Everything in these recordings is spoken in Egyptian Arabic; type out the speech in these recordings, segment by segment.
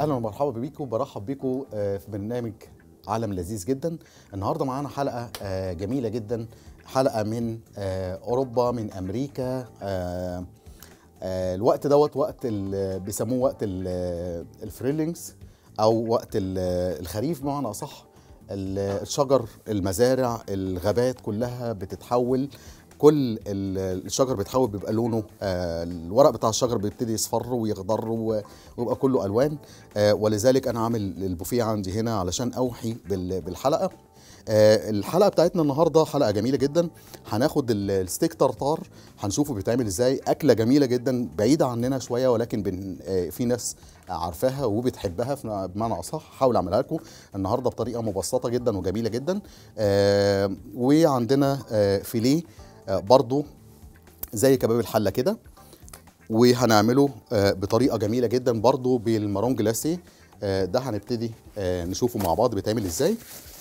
اهلا ومرحبا بيكم برحب بيكم آه، في برنامج عالم لذيذ جدا النهارده معانا حلقه آه، جميله جدا حلقه من آه، اوروبا من امريكا آه، آه، الوقت دوت وقت ال- بيسموه وقت ال- الفريلينجز او وقت ال- الخريف بمعنى اصح ال- الشجر المزارع الغابات كلها بتتحول كل ال- الشجر بيتحول بيبقى لونه آه، الورق بتاع الشجر بيبتدي يصفر ويخضر و- ويبقى كله الوان آه، ولذلك انا عامل البوفيه عندي هنا علشان اوحي بال- بالحلقه آه، الحلقه بتاعتنا النهارده حلقه جميله جدا هناخد ال- الستيك ترتار هنشوفه بيتعمل ازاي اكله جميله جدا بعيده عننا شويه ولكن بن آه، في ناس عارفاها وبتحبها في- بمعنى اصح هحاول اعملها لكم النهارده بطريقه مبسطه جدا وجميله جدا آه، وعندنا آه، فيليه آه، برضو زي كباب الحله كده وهنعمله آه، بطريقه جميله جدا برضو بالمارون جلاسي آه، ده هنبتدي آه، نشوفه مع بعض بيتعمل ازاي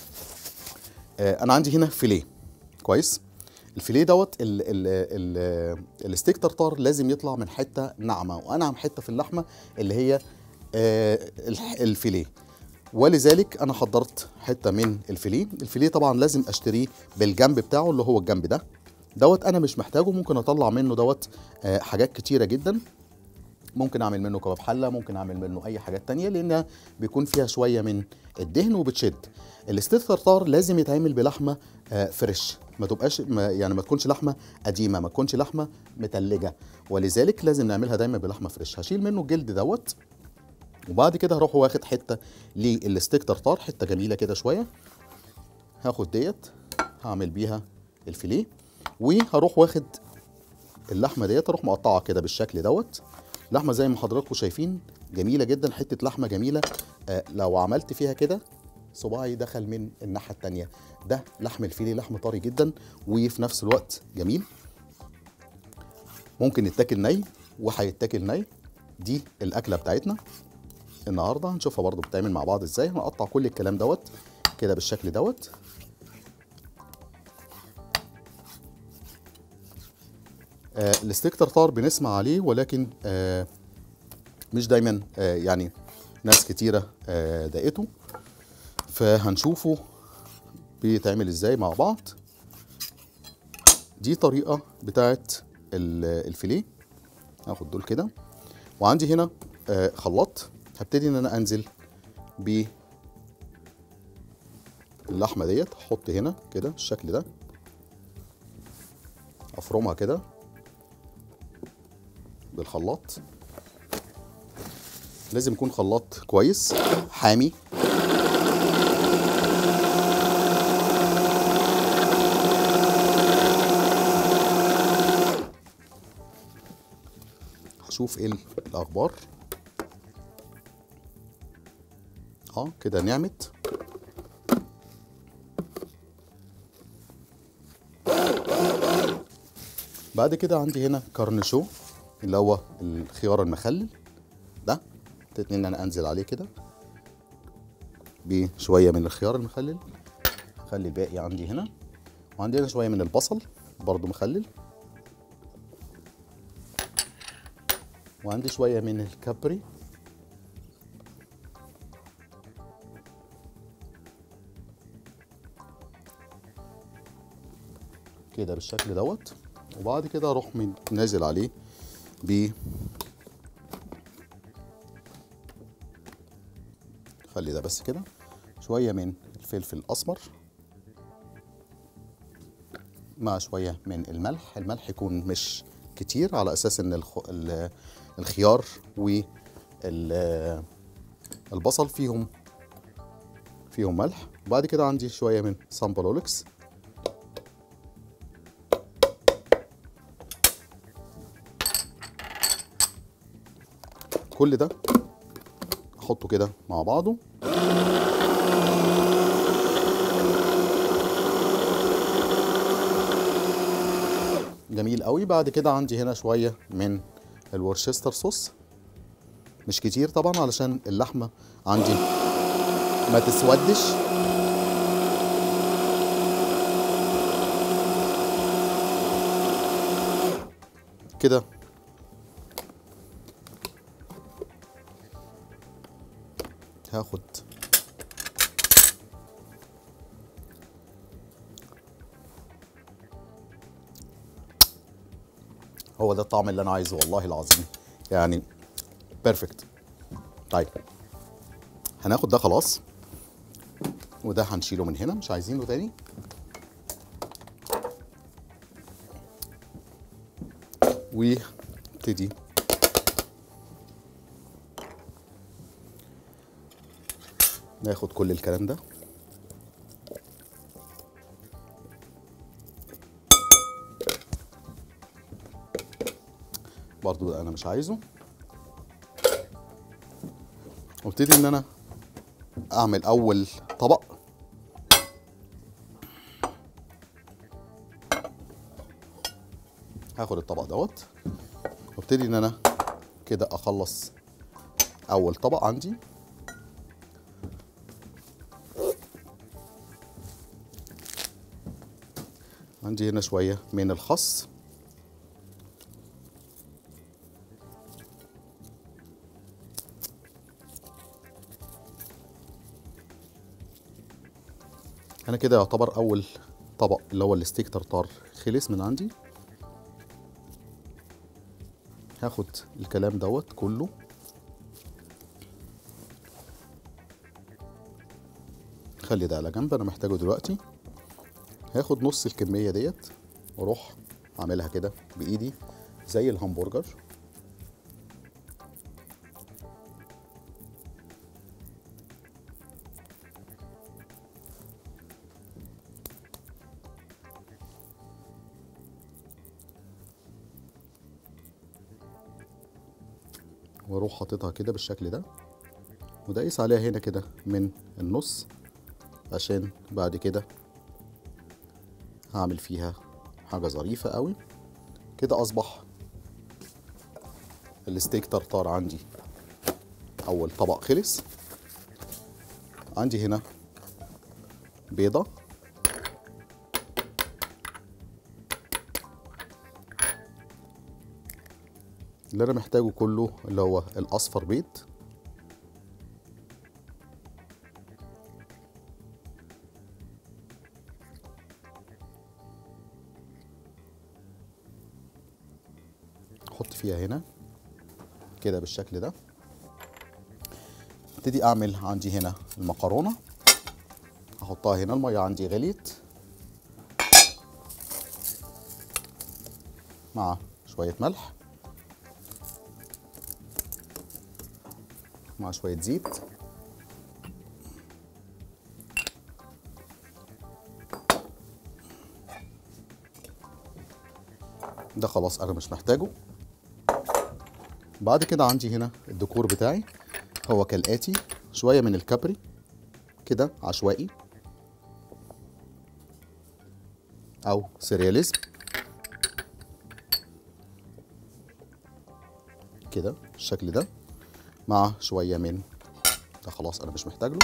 آه، انا عندي هنا فيليه كويس الفيليه دوت ال ال ال الستيك ترتار لازم يطلع من حته ناعمه وانعم حته في اللحمه اللي هي آه، الح- الفيليه ولذلك انا حضرت حته من الفيليه الفيليه طبعا لازم اشتريه بالجنب بتاعه اللي هو الجنب ده دوت انا مش محتاجه ممكن اطلع منه دوت آه، حاجات كتيره جدا ممكن اعمل منه كباب حله ممكن اعمل منه اي حاجات تانية لان بيكون فيها شويه من الدهن وبتشد الستيك ترتار لازم يتعمل بلحمه آه، فريش ما تبقاش ما يعني ما تكونش لحمه قديمه ما تكونش لحمه متلجه ولذلك لازم نعملها دايما بلحمه فريش هشيل منه الجلد دوت وبعد كده هروح واخد حته للستيك ترتار حته جميله كده شويه هاخد ديت هعمل بيها الفيليه وهروح واخد اللحمه ديت اروح مقطعها كده بالشكل دوت لحمه زي ما حضراتكم شايفين جميله جدا حته لحمه جميله آه لو عملت فيها كده صباعي دخل من الناحيه التانية ده لحم الفيليه لحم طري جدا وفي نفس الوقت جميل ممكن يتاكل ني وهيتاكل ني دي الاكله بتاعتنا النهارده هنشوفها برضو بتتعمل مع بعض ازاي هنقطع كل الكلام دوت كده بالشكل دوت آه الستيك ترتار بنسمع عليه ولكن آه مش دايما آه يعني ناس كتيره آه دقته فهنشوفه بيتعمل ازاي مع بعض دي طريقه بتاعت ال- الفيليه هاخد دول كده وعندي هنا آه خلاط هبتدي ان انا انزل ب اللحمه ديت احط هنا كده بالشكل ده افرمها كده بالخلاط لازم يكون خلاط كويس حامي هشوف ايه الاخبار اه كده نعمت بعد كده عندي هنا كارنشو اللي هو الخيار المخلل ده ابتديت ان انا انزل عليه كده بشويه من الخيار المخلل خلي الباقي عندي هنا وعندي هنا شويه من البصل برضو مخلل وعندي شويه من الكابري كده بالشكل دوت وبعد كده اروح من نازل عليه ب خلي ده بس كده شويه من الفلفل الاسمر مع شويه من الملح الملح يكون مش كتير على اساس ان الخ... ال- الخيار والبصل فيهم فيهم ملح وبعد كده عندي شويه من سامبلولكس كل ده احطه كده مع بعضه جميل قوي بعد كده عندي هنا شويه من الورشستر صوص مش كتير طبعا علشان اللحمه عندي ما تسودش كده هاخد هو ده الطعم اللي انا عايزه والله العظيم يعني بيرفكت طيب هناخد ده خلاص وده هنشيله من هنا مش عايزينه تاني وابتدي ناخد كل الكلام ده برضو ده انا مش عايزه وابتدي ان انا اعمل اول طبق هاخد الطبق دوت وابتدي ان انا كده اخلص اول طبق عندي عندي هنا شويه من الخس انا كده يعتبر اول طبق اللي هو الستيك ترتار خلص من عندي هاخد الكلام دوت كله خلي ده على جنب انا محتاجه دلوقتي هاخد نص الكميه ديت واروح اعملها كده بايدي زي الهمبرجر واروح حاططها كده بالشكل ده ودايس عليها هنا كده من النص عشان بعد كده هعمل فيها حاجة ظريفة قوي كده أصبح الستيك ترتار عندي أول طبق خلص عندي هنا بيضة اللي أنا محتاجه كله اللي هو الأصفر بيض احط فيها هنا كده بالشكل ده ابتدي اعمل عندي هنا المكرونه احطها هنا الميه عندي غليت مع شويه ملح مع شويه زيت ده خلاص انا مش محتاجه بعد كده عندي هنا الديكور بتاعي هو كالآتي شوية من الكابري كده عشوائي أو سيرياليزم كده بالشكل ده مع شوية من ده خلاص أنا مش محتاج له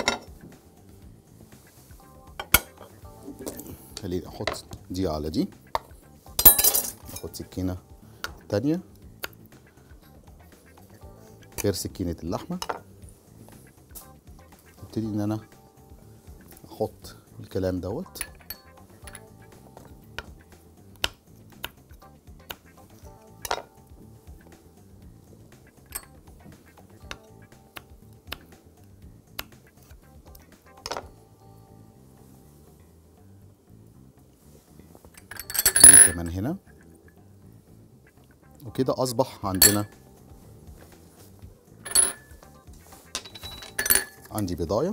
خليني أحط دي على دي أحط سكينة تانية غير سكينة اللحمة ابتدي ان انا احط الكلام دوت دي كمان هنا وكده اصبح عندنا عندي بضاية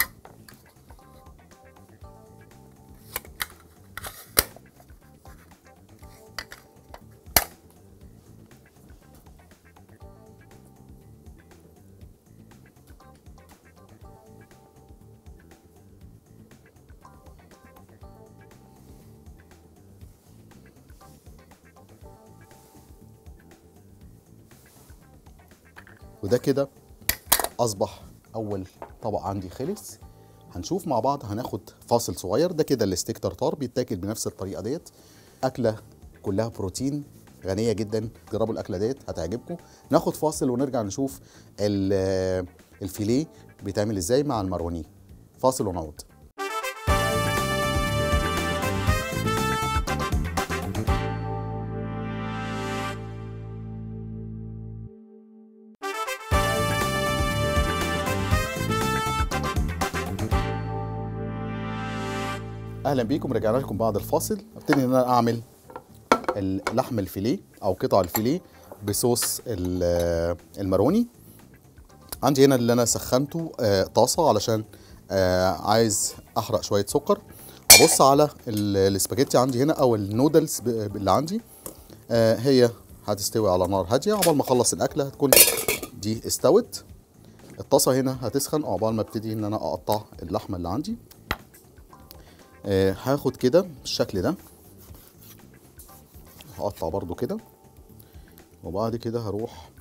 وده كده اصبح اول طبق عندي خلص هنشوف مع بعض هناخد فاصل صغير ده كده الستيك ترتار بيتاكل بنفس الطريقه ديت اكله كلها بروتين غنيه جدا جربوا الاكله ديت هتعجبكم ناخد فاصل ونرجع نشوف ال- الفيليه بيتعمل ازاي مع الماروني فاصل ونعود اهلا بيكم رجعنا لكم بعد الفاصل ابتدي ان انا اعمل اللحم الفيليه او قطع الفيليه بصوص ال- الماروني عندي هنا اللي انا سخنته آه، طاسه علشان آه، عايز احرق شويه سكر ابص على ال- الاسباجيتي عندي هنا او النودلز ب- اللي عندي آه، هي هتستوي على نار هاديه عقبال ما اخلص الاكله هتكون دي استوت الطاسه هنا هتسخن عقبال ما ابتدي ان انا اقطع اللحمه اللي عندي آه، هاخد كده بالشكل ده هقطع برضو كده وبعد كده هروح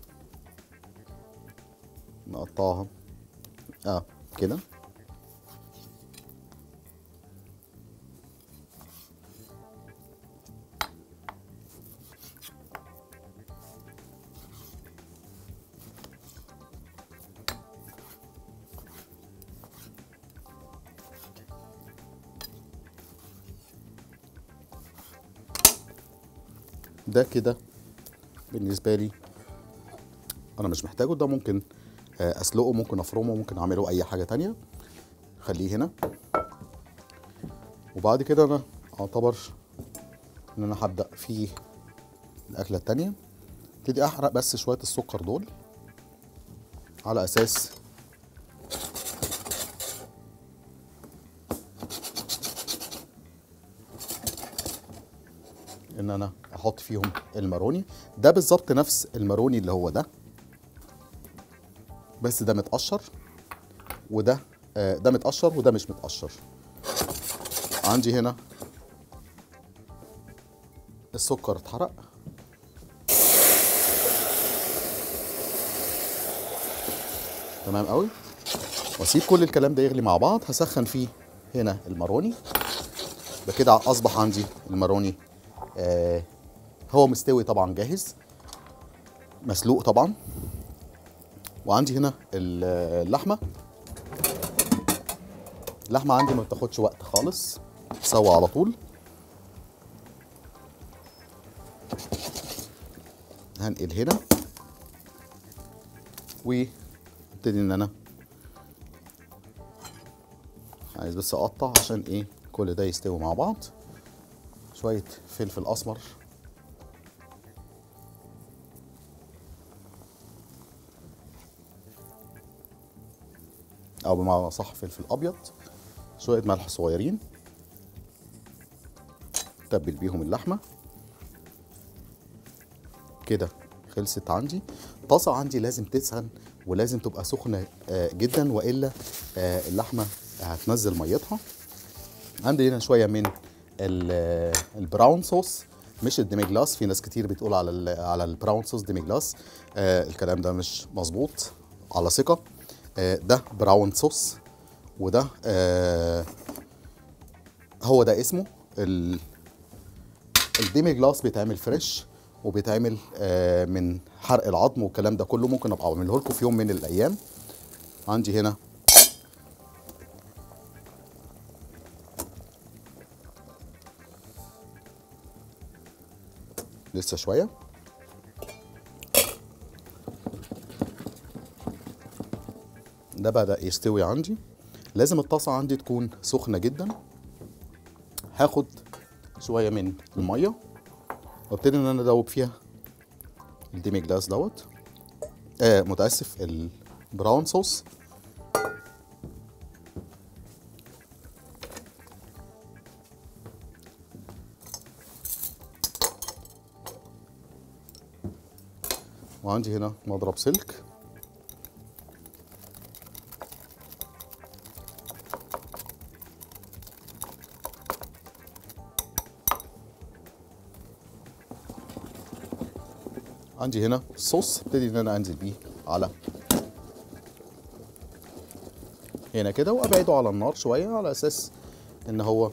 نقطعها اه كده ده كده بالنسبه لي انا مش محتاجه ده ممكن آه، اسلقه ممكن افرمه ممكن اعمله اي حاجه تانية خليه هنا وبعد كده انا اعتبر ان انا هبدا في الاكله التانية ابتدي احرق بس شويه السكر دول على اساس ان انا احط فيهم الماروني ده بالظبط نفس الماروني اللي هو ده بس ده متقشر وده آه، ده متقشر وده مش متقشر عندي هنا السكر اتحرق تمام قوي واسيب كل الكلام ده يغلي مع بعض هسخن فيه هنا الماروني ده كده اصبح عندي الماروني آه هو مستوي طبعا جاهز مسلوق طبعا وعندي هنا ال- اللحمه اللحمه عندي ما بتاخدش وقت خالص تسوى على طول هنقل هنا وابتدي ان انا عايز بس اقطع عشان ايه كل ده يستوي مع بعض شويه فلفل اسمر او بمعنى صح فلفل ابيض شويه ملح صغيرين تبل بيهم اللحمه كده خلصت عندي طاسه عندي لازم تسخن ولازم تبقى سخنه آه، جدا والا آه، اللحمه هتنزل ميتها عندي هنا شويه من ال- البراون صوص مش الديمي جلاس في ناس كتير بتقول على ال على البراون صوص ديمي جلاس آه الكلام ده مش مظبوط على ثقه آه ده براون صوص وده آه هو ده اسمه ال الديمي جلاس بيتعمل فريش وبيتعمل آه من حرق العظم والكلام ده كله ممكن ابقى اعمله لكم في يوم من الايام عندي هنا لسه شويه ده بدا يستوي عندي لازم الطاسه عندي تكون سخنه جدا هاخد شويه من الميه وابتدي ان انا ادوب فيها الديمي جلاس دوت آه متاسف البراون صوص وعندي هنا مضرب سلك عندي هنا صوص ابتدي ان انا انزل بيه على هنا كده وابعده على النار شويه على اساس ان هو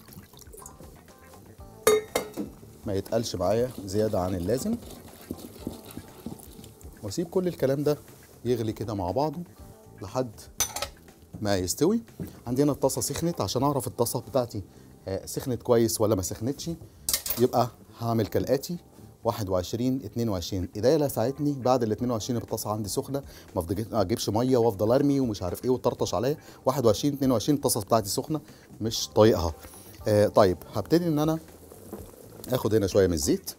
ما يتقلش معايا زياده عن اللازم واسيب كل الكلام ده يغلي كده مع بعضه لحد ما يستوي عندنا الطاسه سخنت عشان اعرف الطاسه بتاعتي آه، سخنت كويس ولا ما سخنتش يبقى هعمل كالاتي 21 22 ايديا لا ساعدتني بعد ال 22 يبقى الطاسه عندي سخنه ما أفضل- ما اجيبش ميه وافضل ارمي ومش عارف ايه وتطرطش عليا 21 22 الطاسه بتاعتي سخنه مش طايقها آه طيب هبتدي ان انا اخد هنا شويه من الزيت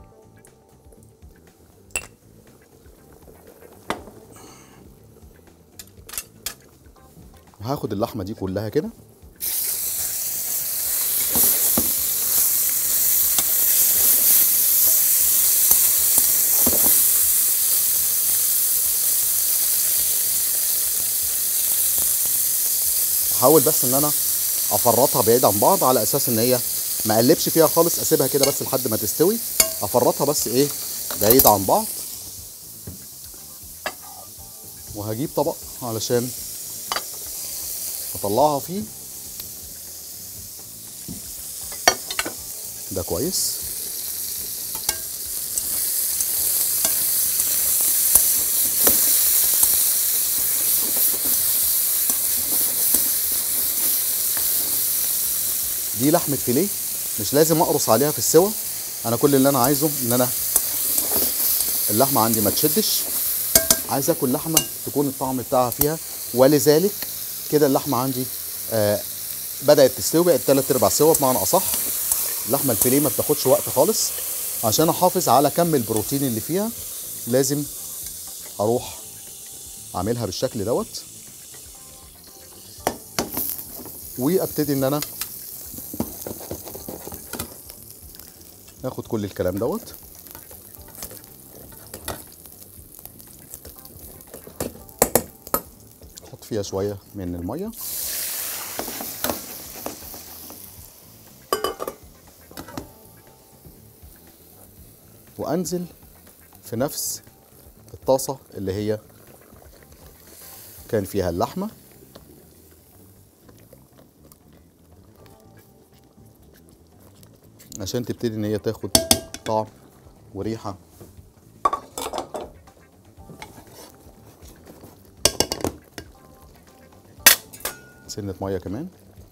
وهاخد اللحمه دي كلها كده احاول بس ان انا افرطها بعيد عن بعض على اساس ان هي ما اقلبش فيها خالص اسيبها كده بس لحد ما تستوي افرطها بس ايه بعيد عن بعض وهجيب طبق علشان اطلعها فيه ده كويس دي لحمه فيليه مش لازم اقرص عليها في السوا انا كل اللي انا عايزه ان انا اللحمه عندي ما تشدش عايز اكل لحمه تكون الطعم بتاعها فيها ولذلك كده اللحمه عندي آه بدات تستوي بقت تلات ارباع سوا بمعنى اصح اللحمه الفيليه ما بتاخدش وقت خالص عشان احافظ على كم البروتين اللي فيها لازم اروح اعملها بالشكل دوت وابتدي ان انا اخد كل الكلام دوت احط فيها شويه من الميه وانزل في نفس الطاسه اللي هي كان فيها اللحمه عشان تبتدي ان هي تاخد طعم وريحه سنه ميه كمان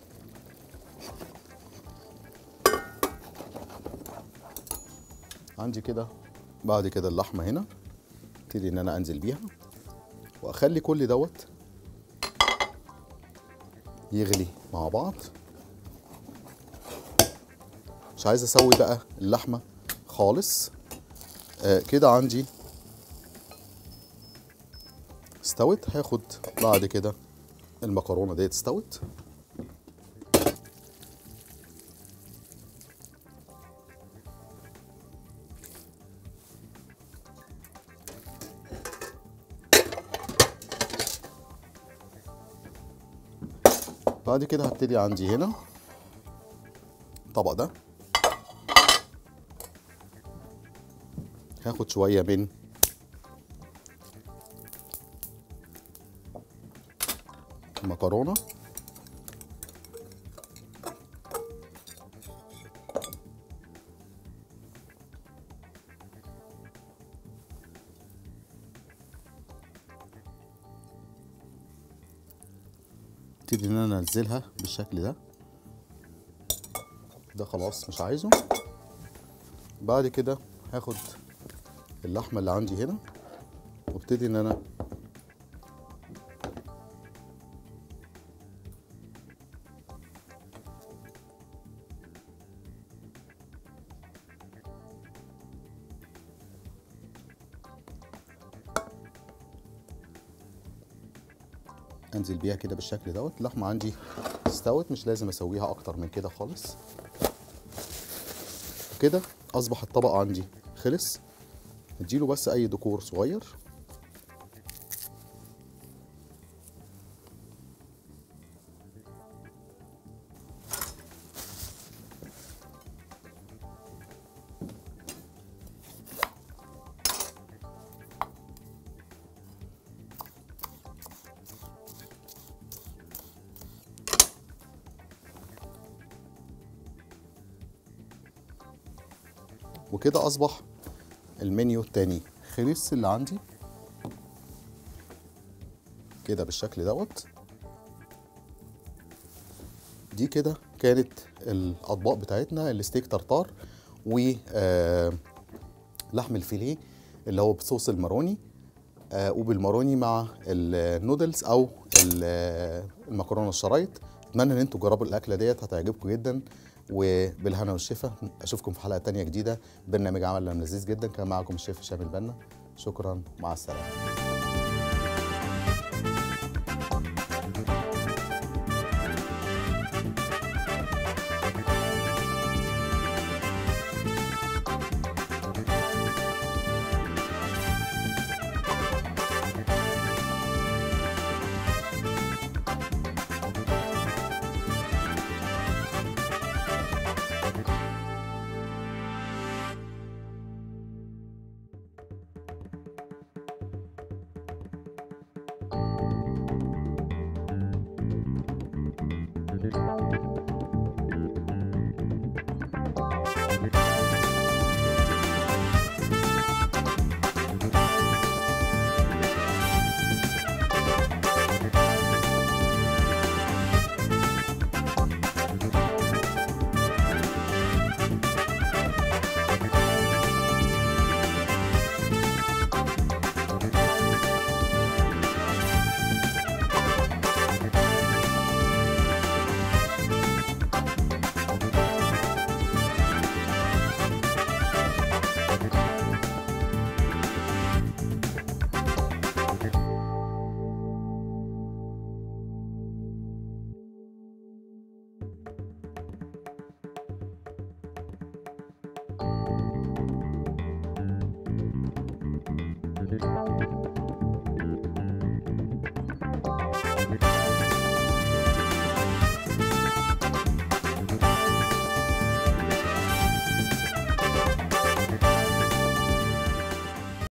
عندي كده بعد كده اللحمه هنا ابتدي ان انا انزل بيها واخلي كل دوت يغلي مع بعض مش عايز اسوي بقى اللحمه خالص آه كده عندي استوت هاخد بعد كده المكرونه ديت استوت بعد كده هبتدي عندي هنا الطبق ده هاخد شويه من المكرونه ابتدي ان انا انزلها بالشكل ده ده خلاص مش عايزه بعد كده هاخد اللحمه اللي عندي هنا وابتدي ان انا انزل بيها كده بالشكل دوت اللحمه عندي استوت مش لازم اسويها اكتر من كده خالص كده اصبح الطبق عندي خلص اديله بس اي ديكور صغير وكده اصبح المنيو التاني خلص اللي عندي كده بالشكل دوت دي كده كانت الاطباق بتاعتنا الستيك ترتار و آه، لحم الفيليه اللي هو بصوص الماروني آه، وبالماروني مع النودلز او ال- المكرونه الشرايط اتمنى ان انتوا تجربوا الاكله ديت هتعجبكم جدا وبالهنا والشفا اشوفكم في حلقه تانية جديده برنامج عمل لذيذ جدا كان معكم الشيف هشام البنا شكرا مع السلامه Thank you.